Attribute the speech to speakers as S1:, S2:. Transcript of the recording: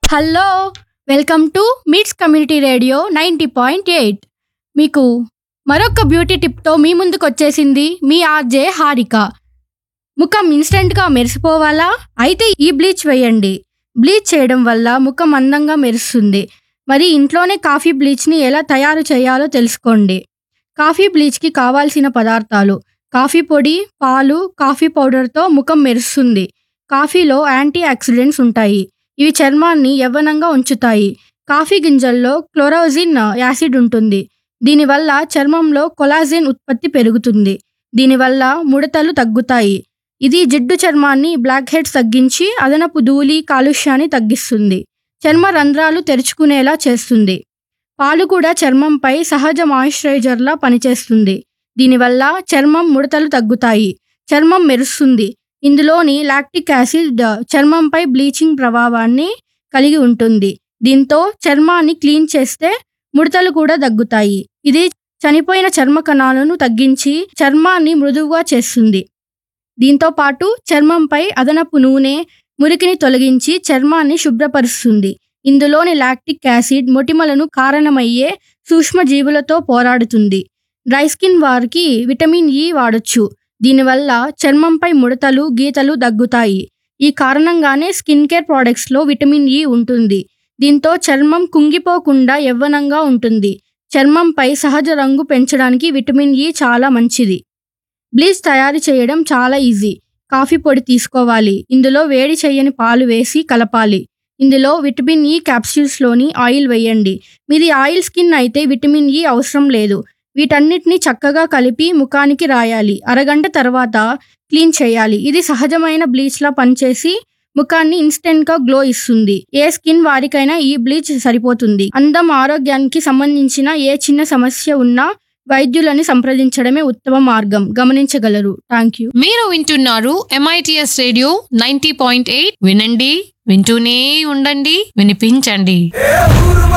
S1: hello welcome to MITS community radio ninety point eight మీకు మరొక beauty టిప్తో మీ ముందుకు వచ్చేసింది మీ ఆర్జే హారిక ముఖం ఇన్స్టెంట్గా మెరిసిపోవాలా అయితే ఈ బ్లీచ్ వేయండి బ్లీచ్ చేయడం వల్ల ముఖం అందంగా మెరుస్తుంది మరి ఇంట్లోనే కాఫీ బ్లీచ్ని ఎలా తయారు చేయాలో తెలుసుకోండి కాఫీ బ్లీచ్కి కావాల్సిన పదార్థాలు కాఫీ పొడి పాలు కాఫీ పౌడర్తో ముఖం మెరుస్తుంది కాఫీలో యాంటీ ఆక్సిడెంట్స్ ఉంటాయి ఇవి చర్మాన్ని యవ్వనంగా ఉంచుతాయి కాఫీ గింజల్లో క్లోరోజిన్ యాసిడ్ ఉంటుంది దీనివల్ల చర్మంలో కొలాజిన్ ఉత్పత్తి పెరుగుతుంది దీనివల్ల ముడతలు తగ్గుతాయి ఇది జిడ్డు చర్మాన్ని బ్లాక్ హెడ్స్ తగ్గించి అదనపు ధూళి కాలుష్యాన్ని తగ్గిస్తుంది చర్మ రంధ్రాలు తెరుచుకునేలా చేస్తుంది పాలు కూడా చర్మంపై సహజ మాయిశ్చరైజర్లా పనిచేస్తుంది దీనివల్ల చర్మం ముడతలు తగ్గుతాయి చర్మం మెరుస్తుంది ఇందులోని లాక్టిక్ యాసిడ్ చర్మంపై బ్లీచింగ్ ప్రభావాన్ని కలిగి ఉంటుంది దీంతో చర్మాన్ని క్లీన్ చేస్తే ముడతలు కూడా తగ్గుతాయి ఇది చనిపోయిన చర్మ కణాలను తగ్గించి చర్మాన్ని మృదువుగా చేస్తుంది దీంతో పాటు చర్మంపై అదనపు నూనె మురికిని తొలగించి చర్మాన్ని శుభ్రపరుస్తుంది ఇందులోని లాక్టిక్ యాసిడ్ మొటిమలను కారణమయ్యే సూక్ష్మజీవులతో పోరాడుతుంది డ్రై స్కిన్ వారికి విటమిన్ ఇ వాడొచ్చు దీనివల్ల చర్మంపై ముడతలు గీతలు తగ్గుతాయి ఈ కారణంగానే స్కిన్ కేర్ ప్రోడక్ట్స్లో విటమిన్ ఇ ఉంటుంది దీంతో చర్మం కుంగిపోకుండా యవ్వనంగా ఉంటుంది చర్మంపై సహజ రంగు పెంచడానికి విటమిన్ ఇ చాలా మంచిది బ్లీచ్ తయారు చేయడం చాలా ఈజీ కాఫీ పొడి తీసుకోవాలి ఇందులో వేడి చేయని పాలు వేసి కలపాలి ఇందులో విటమిన్ ఇ క్యాప్సూల్స్లోని ఆయిల్ వేయండి మీది ఆయిల్ స్కిన్ అయితే విటమిన్ ఇ అవసరం లేదు వీటన్నిటిని చక్కగా కలిపి ముఖానికి రాయాలి అరగంట తర్వాత క్లీన్ చేయాలి ఇది సహజమైన బ్లీచ్లా పనిచేసి ముఖాన్ని ఇన్స్టెంట్గా గ్లో ఇస్తుంది ఏ స్కిన్ వారికైనా ఈ బ్లీచ్ సరిపోతుంది అందం ఆరోగ్యానికి సంబంధించిన ఏ చిన్న సమస్య ఉన్నా వైద్యులని సంప్రదించడమే ఉత్తమ మార్గం గమనించగలరు థ్యాంక్ యూ
S2: మీరు వింటున్నారు MITS radio ninety point eight వినండి వింటూనే ఉండండి వినిపించండి
S3: ఏ ఊరు